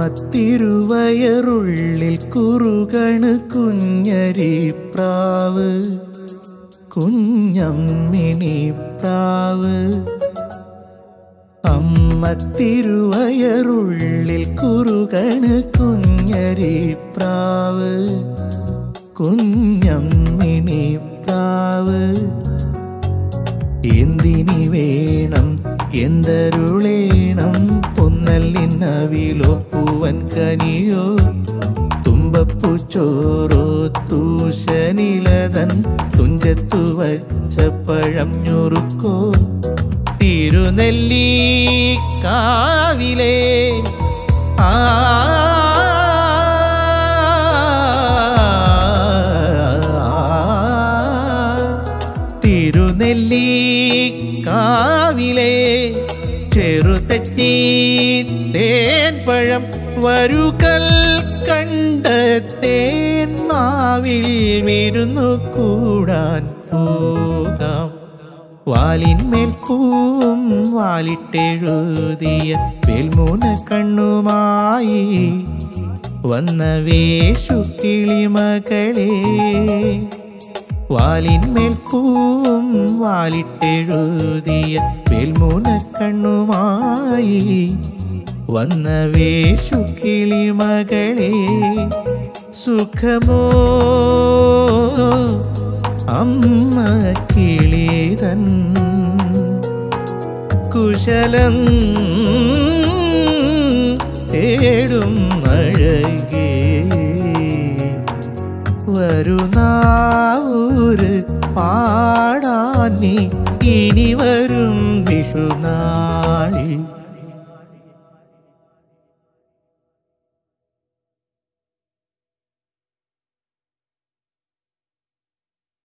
തിരുവയറുള്ളിൽ കുറുകണ് കുഞ്ഞരി പ്രാവ് കുഞ്ഞമ്മിണി പ്രാവ് അമ്മ തിരുവയറുള്ളിൽ കുറുകണ് കുഞ്ഞരി പ്രാവ് കുഞ്ഞമ്മിണി പ്രാവ് എന്തിനി വേണം എന്തരുളേണം പൊന്നല്ലിനവിലോ പൂവൻ കനിയോ തുമ്പപ്പൂ ചോറോ തൂശനിലതൻ തുഞ്ചത്തു വച്ച പഴം ഞുറുക്കോ തിരുനെല്ലി കാവിലെ ആ തിരുനെല്ലി കാവിലെ ചെറുതെറ്റി തേൻപഴം വരുകൽ കണ്ട തേൻ മാവിൽ വിരുന്നു കൂടാൻ പോകാം വാലിന്മേൽ പൂവും വാലിട്ടെഴുതിയ വെൽമൂന കണ്ണുമായി വന്ന വേഷു കിളിമകളെ വാലിന്മേൽ പൂവും വാലിട്ടെഴുതിയ വെൽമൂന കണ്ണുമായി വന്ന വേഷു കിളിമകളെ സുഖമോ അമ്മ കിളിതൻ കുശലം തേടും അഴകേ വരുന്നാവൂര് പാടാൻ നീ ഇനി വരും വിഷുനാളിൽ